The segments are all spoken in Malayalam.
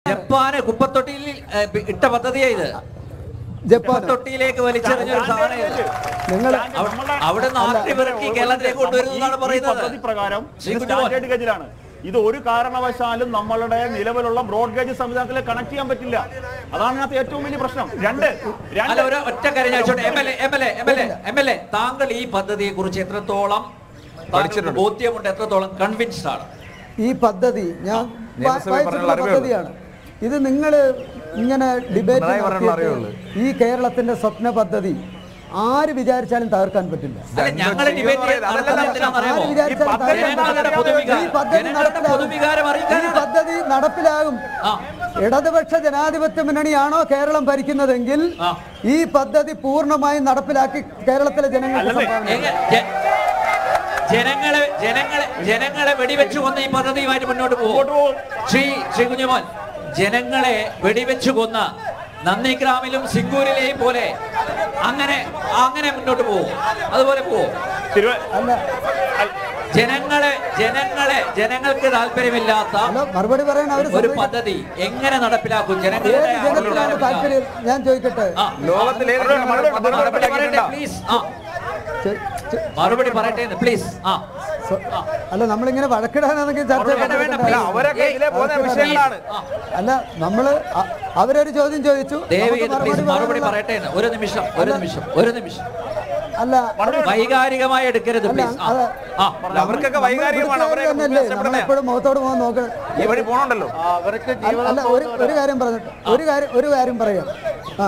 ജപ്പാന് കുപ്പത്തൊട്ടിയിൽ ഏ, പി- ഇട്ട പദ്ധതിയാ ഇത് ജപ്പാൻ കുപ്പത്തൊട്ടിയിലേക്ക് വലിച്ചെറിഞ്ഞൊരു സാധനം ഇത്. നിങ്ങൾ അവിടെ- അവിടെ നാട്ടിൽ ഇറക്കി കേരളത്തിലേക്ക് കൊണ്ടുവരുന്നതാണ് ഈ പറയുന്നത് പദ്ധതി പ്രകാരം ശ്രീ ഇത് കുഞ്ഞുമോൻ. സ്റ്റാൻഡേർഡ് ഗേജിലാണ് ഇത് ഒരു കാരണവശാലും നമ്മളുടെ നിലവിലുള്ള ബ്രോഡ് ഗേജ് സംവിധാനത്തിൽ കണക്ട് ചെയ്യാൻ പറ്റില്ല അതാണ് ഇതിനകത്ത് ഏറ്റവും വലിയ പ്രശ്നം രണ്ട് അല്ല രണ്ട് ഒരു ഒറ്റ കാര്യം ഞാൻ ചോദിച്ചോട്ടെ M L A M L A M L A M L A താങ്കൾ ഈ പദ്ധതിയെ കുറിച്ച് എത്രത്തോളം താങ്കൾക്ക് ബോധ്യമുണ്ട് എത്രത്തോളം കൺവിൻസ്ഡ് ആണ് ഈ പദ്ധതി ഞാൻ വാ- നിയമസഭയിൽ വായിച്ചിട്ടുള്ള പറഞ്ഞുള്ള അറിവേ ഉള്ളൂ. പദ്ധതിയാണ് ഇത് നിങ്ങൾ ഇങ്ങനെ ഡിബേറ്റ് പിണറായി പറഞ്ഞുള്ള അറിവേ ഉള്ളൂ. ഈ കേരളത്തിന്റെ സ്വപ്ന പദ്ധതി ആര് വിചാരിച്ചാലും തകർക്കാൻ പറ്റില്ല അല്ല ഞങ്ങൾ ഡിബേറ്റ് നടത്തുന്നത് എന്തിനാണെന്നറിയാമോ ആര് വിചാരിച്ചാലും ഈ പദ്ധതി തകർക്കാൻ ജനങ്ങളുടെ പറ്റില്ല. പൊതുവികാരം ഈ പദ്ധതി ജനങ്ങളുടെ നടപ്പിലാകും. പൊതുവികാരം ഈ അറിയിക്കാനാണ് പദ്ധതി നടപ്പിലാകും ആ ഇടതുപക്ഷ ജനാധിപത്യ മുന്നണിയാണോ കേരളം ഭരിക്കുന്നതെങ്കിൽ ആ. ഈ പദ്ധതി പൂർണ്ണമായും നടപ്പിലാക്കി കേരളത്തിലെ ജനങ്ങൾക്ക് അല്ലല്ലേ? സംഭാവന ചെയ്യും. എങ്ങ- ജ- ജനങ്ങളെ ജനങ്ങളെ ജനങ്ങളെ വെടിവെച്ച് കൊന്ന ഈ പദ്ധതിയുമായിട്ട് മുന്നോട്ട് മുന്നോട്ട് പോകും പോകും. ശ്രീ ശ്രീ കുഞ്ഞുമോൻ ജനങ്ങളെ വെടിവെച്ച് കൊന്ന നന്ദിഗ്രാമിലും സിംഗൂരിലെയും പോലെ അങ്ങനെ അങ്ങനെ മുന്നോട്ട് പോകും അതുപോലെ പോകും തിരുവ അല്ല ജനങ്ങളെ ജനങ്ങളെ ജനങ്ങൾക്ക് താല്പര്യമില്ലാത്ത അല്ല മറുപടി പറയാൻ അവർ ഒരു പദ്ധതി എങ്ങനെ നടപ്പിലാക്കും ഏത് ജനങ്ങളുടെ ജനത്തിനാണ് അംഗീകാരമില്ല. താല്പര്യം ഞാൻ ചോദിക്കട്ടെ ആ, ലോകത്തിൽ ഏത് മറുപടി, മറുപടി, പദ്ധതി മറുപടി മറുപടി പറയട്ടെ നടപ്പിലാക്കിയിട്ടുണ്ടോ? പ്ലീസ് ആ ചെ- ചെ- മറുപടി പറയട്ടെ പ്ലീസ് ആ സോ- അല്ല നമ്മളിങ്ങനെ വഴക്കിടാനാണെങ്കിൽ ചർച്ച വേണ്ട, വേണ്ട, നടത്തണ്ട. അല്ല അവരൊക്കെ ഇതിലെ പോകുന്ന വിഷയങ്ങളാണ് അല്ല നമ്മള് അ- അവരൊരു ചോദ്യം ചോദിച്ചു ദയവ് നമുക്ക് ചെയ്ത് പ്ലീസ് മറുപടി പറയാനുള്ള- പറയട്ടെ എന്ന്. ഒരു നിമിഷം ഒരു നിമിഷം ഒരു നിമിഷം അല്ല വൈകാരികമായി എടുക്കരുത് അല്ല പ്ലീസ് അത് ആ അവർക്കൊക്കെ വൈകാരികമാണ് അവരെ തന്നെയല്ലേ നമ്മളെപ്പോഴും മുഖത്തോട് മുഖം നോക്ക ഈ വഴി പോകണുണ്ടല്ലോ അവർക്ക് അല്ല അല്ല, ഒരു ഒരു കാര്യം പറഞ്ഞിട്ട് ഒരു കാര്യം ഒരു കാര്യം പറയാം ആ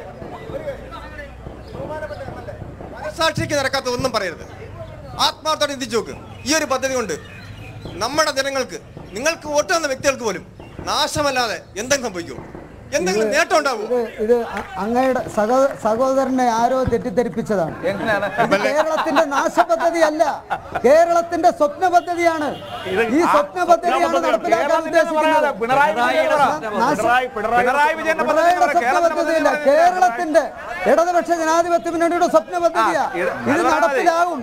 സാക്ഷിക്ക് നിരക്കാത്ത ഒന്നും പറയരുത് ആത്മാർത്ഥോടെ ചിന്തിച്ചു നോക്ക് ഈ ഒരു പദ്ധതി കൊണ്ട് നമ്മുടെ ജനങ്ങൾക്ക് നിങ്ങൾക്ക് വോട്ട് തന്ന വ്യക്തികൾക്ക് പോലും നാശമല്ലാതെ എന്തെങ്കിലും സംഭവിക്കുമോ എന്തെങ്കിലും നേട്ടം ഉണ്ടാവുമോ ഇത് ഇത് അ- അങ്ങയുടെ സഹോ സഹോദരനെ ആരോ തെറ്റിദ്ധരിപ്പിച്ചതാണ് എങ്ങനെയാണ് ഇത് കേരളത്തിന്റെ നാശ പദ്ധതിയല്ല കേരളത്തിന്റെ സ്വപ്ന പദ്ധതിയാണ് ഈ സ്വപ്ന പദ്ധതിയാണ് നടപ്പിലാക്കാൻ ഉദ്ദേശിക്കുന്നത് പിണറായി വിജയൻ പറ. നാശ- പിണറായി പിണറായി പിണറായി വിജയന്റെ പദ്ധതി പിണറായിയുടെ പറ. സ്വപ്ന കേരളത്തിന്റെ പദ്ധതിയില്ല പദ്ധതി കേരളത്തിന്റെ ഇടതുപക്ഷ ജനാധിപത്യ മുന്നണിയുടെ സ്വപ്ന പദ്ധതിയാ ആ, ഇത് ഇത് അത് പറഞ്ഞാൽ മതി. നടപ്പിലാവും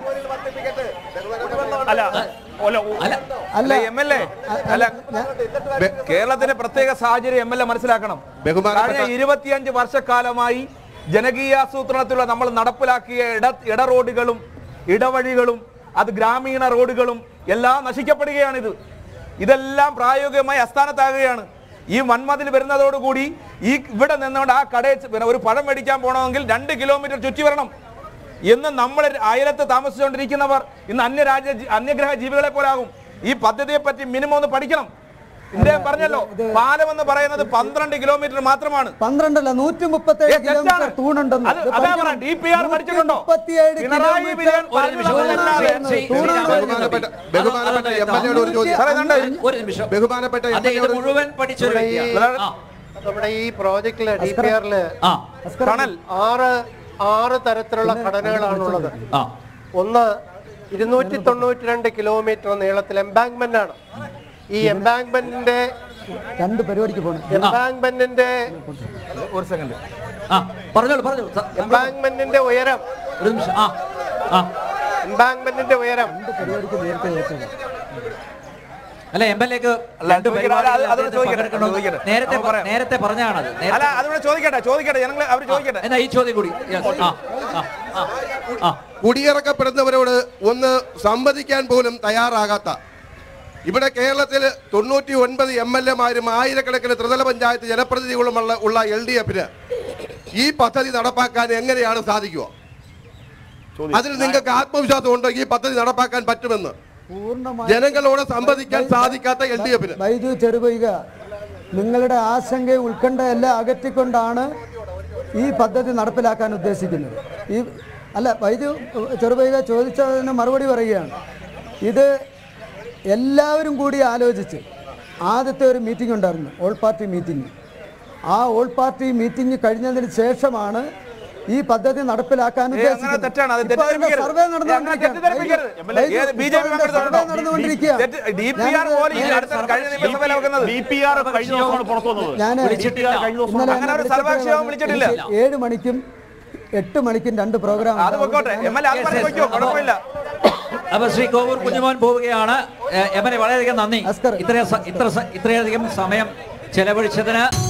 അല്ല അല്ല അല്ല അല്ല അല്ല എം എൽ എ അല്ല ബെ- കേരളത്തിന്റെ പ്രത്യേക സാഹചര്യം എം എൽ എ മനസ്സിലാക്കണം കഴിഞ്ഞ ഇരുപത്തിയഞ്ച് വർഷക്കാലമായി ജനകീയാസൂത്രണത്തിലുള്ള നമ്മൾ നടപ്പിലാക്കിയ ഇട ഇട റോഡുകളും ഇടവഴികളും അത് ഗ്രാമീണ റോഡുകളും എല്ലാം നശിക്കപ്പെടുകയാണിത് ഇതെല്ലാം പ്രായോഗികമായി അസ്ഥാനത്താകുകയാണ് ഈ വൻമതിൽ വരുന്നതോടുകൂടി ഈ ഇവിടെ നിന്നുകൊണ്ട് ആ കടയിൽ ചെ- പിന്നെ ഒരു പഴം മേടിക്കാൻ പോകണമെങ്കിൽ രണ്ട് കിലോമീറ്റർ ചുറ്റി വരണം ഇന്ന് നമ്മൾ അയലത്ത് താമസിച്ചുകൊണ്ടിരിക്കുന്നവർ ഇന്ന് അന്യരാജ്യ ജി- അന്യഗ്രഹ ജീവികളെ പോലാകും ഈ പദ്ധതിയെ പറ്റി മിനിമം ഒന്ന് പഠിക്കണം ഇദ്ദേഹം പറഞ്ഞല്ലോ പാലം എന്ന് പറയുന്നത് പന്ത്രണ്ട് കിലോമീറ്റർ മാത്രമാണ് പന്ത്രണ്ടല്ല നൂറ്റി മുപ്പത്തേഴ് ഏ, തെറ്റാണ്. കിലോമീറ്റർ തൂണുണ്ടെന്ന് അത് ഇത് അതാ പഠിക്കണം. പറഞ്ഞത്. DPR പഠിച്ചിട്ടുണ്ടോ? 137 പിണറായി കിലോമീറ്റർ വിജയൻ ഒരു നിമിഷം ഒരു നിമിഷം തൂണാണ് ശ്രീ- ശ്രീ തൂണാണ് രാമചന്ദ്രൻ ബഹുമാനപ്പെട്ട- നമ്പി. ബഹുമാനപ്പെട്ട അത് എം എൽ എയോട് ഒരു ചോദ്യം. സാറേ, ഇതുണ്ട്. ഒരു നിമിഷം ബഹുമാനപ്പെട്ട എം അതെ എൽ ഇത് എയോട് മുഴുവൻ പഠിച്ചൊരു വ്യക്തിയാണ് ആ, നമ്മുടെ ഈ പ്രോജക്റ്റില് ഡി പി ആറില് ആ ടണൽ ആറ് ആറ് തരത്തിലുള്ള ഘടനകളാണുള്ളത് ആ ഒന്ന് ഇരുന്നൂറ്റി തൊണ്ണൂറ്റി രണ്ട് കിലോമീറ്റർ നീളത്തിൽ എംബാങ്ക്മെന്റ് ആണ് ഈ എംബാങ്ക്മെന്റിന്റെ രണ്ട് പരിപാടിക്ക് പോകണം എംബാങ്ക്മെന്റിന്റെ ഒരു സെക്കൻഡ് ആ പറഞ്ഞോളൂ പറഞ്ഞോളൂ സ- എംബാങ്ക്മെന്റിന്റെ ഉയരം ഒരു നിമിഷം ആ ആ എംബാങ്ക്മെന്റിന്റെ ഉയരം പരിപാടിക്ക് നേരത്തെ കേട്ടത് അല്ല എം എൽ എക്ക് അല്ല, ചോദിക്കട്ടെ, അത് അത് അതൊന്ന് ചോദിക്കട്ടെ, ചോദിക്കട്ടെ. നേരത്തെ നമുക്ക് പറയാം. നേരത്തെ പറഞ്ഞാണത് അല്ല അതിവിടെ ചോദിക്കട്ടെ ചോദിക്കട്ടെ ജനങ്ങൾ അവർ ചോദിക്കട്ടെ എന്നാ ഈ ചോദ്യം കൂടി Yes. ആ ആ ആ ആ കുടിയിറക്കപ്പെടുന്നവരോട് ഒന്ന് സംവദിക്കാൻ പോലും തയ്യാറാകാത്ത ഇവിടെ കേരളത്തിൽ തൊണ്ണൂറ്റി ഒൻപത് എം എൽ എമാരും ആയിരക്കണക്കിന് ത്രിതല പഞ്ചായത്ത് ജനപ്രതിനിധികളുമുള്ള ഉള്ള എൽ ഡി എഫിന് ഈ പദ്ധതി നടപ്പാക്കാൻ എങ്ങനെയാണ് സാധിക്കുക അതിൽ നിങ്ങൾക്ക് ആത്മവിശ്വാസം ഉണ്ടോ ഈ പദ്ധതി നടപ്പാക്കാൻ പറ്റുമെന്ന് പൂർണ്ണമായി ജനങ്ങളോട് സംവദിക്കാൻ സാധിക്കാത്ത എൽ ഡി എഫിന് ബൈജു ചെറുപൊയ്ക നിങ്ങളുടെ ആശങ്കയും ഉത്കണ്ഠയെല്ലാം അകറ്റിക്കൊണ്ടാണ് ഈ പദ്ധതി നടപ്പിലാക്കാൻ ഉദ്ദേശിക്കുന്നത് ഈ അല്ല ബൈജു ചെറുപൊയ്ക ചോദിച്ചതിന് മറുപടി പറയുകയാണ് ഇത് എല്ലാവരും കൂടി ആലോചിച്ച് ആദ്യത്തെ ഒരു മീറ്റിംഗ് ഉണ്ടായിരുന്നു ഓൾ പാർട്ടി മീറ്റിംഗ് ആ ഓൾ പാർട്ടി മീറ്റിംഗ് കഴിഞ്ഞതിന് ശേഷമാണ് ഈ പദ്ധതി നടപ്പിലാക്കാൻ ഏയ് അങ്ങനെ തെറ്റാണ്. അത് ഇപ്പോൾ അതിന്റെ തെറ്റിദ്ധരിപ്പിക്കരുത്. സർവേ ഏയ് അങ്ങനെ തെറ്റിദ്ധരിപ്പിക്കരുത്. നടന്നുകൊണ്ടിരിക്കുകയാണ് ഏത് B J P member survey നടന്നുകൊണ്ടിരിക്കുകയാണ് തെറ്റ് ഡി പി ആർ പോലും ഈ അടുത്ത കഴിഞ്ഞ നിയമസഭയിൽ വെക്കുന്നത് ഡി പി ആർ കഴിഞ്ഞ ദിവസമാണ് പുറത്തു വന്നത് ഞാൻ വിളിച്ചിട്ടില്ല. കഴിഞ്ഞ ദിവസം ഇന്നലെ അങ്ങനെ എന്നെ ഒരു വിളിച്ചപ്പോഴേ സർവ്വകക്ഷിയോഗം പറഞ്ഞു, വിളിച്ചിട്ടില്ല. എനിക്ക് ഏഴ് മണിക്കും എട്ട് മണിക്കും രണ്ട് പ്രോഗ്രാം അത് പൊക്കോട്ടെ എം എൽ എ അത് Yes, പറഞ്ഞു yes. വെക്കോ കുഴപ്പമില്ല അപ്പൊ ശ്രീ കോവൂർ കുഞ്ഞുമോൻ പോവുകയാണ് എ- എമനെ വളരെയധികം നന്ദി അസ്കർ. ഇത്ര സ- ഇത്ര സ- ഇത്രയധികം സമയം ചെലവഴിച്ചതിന്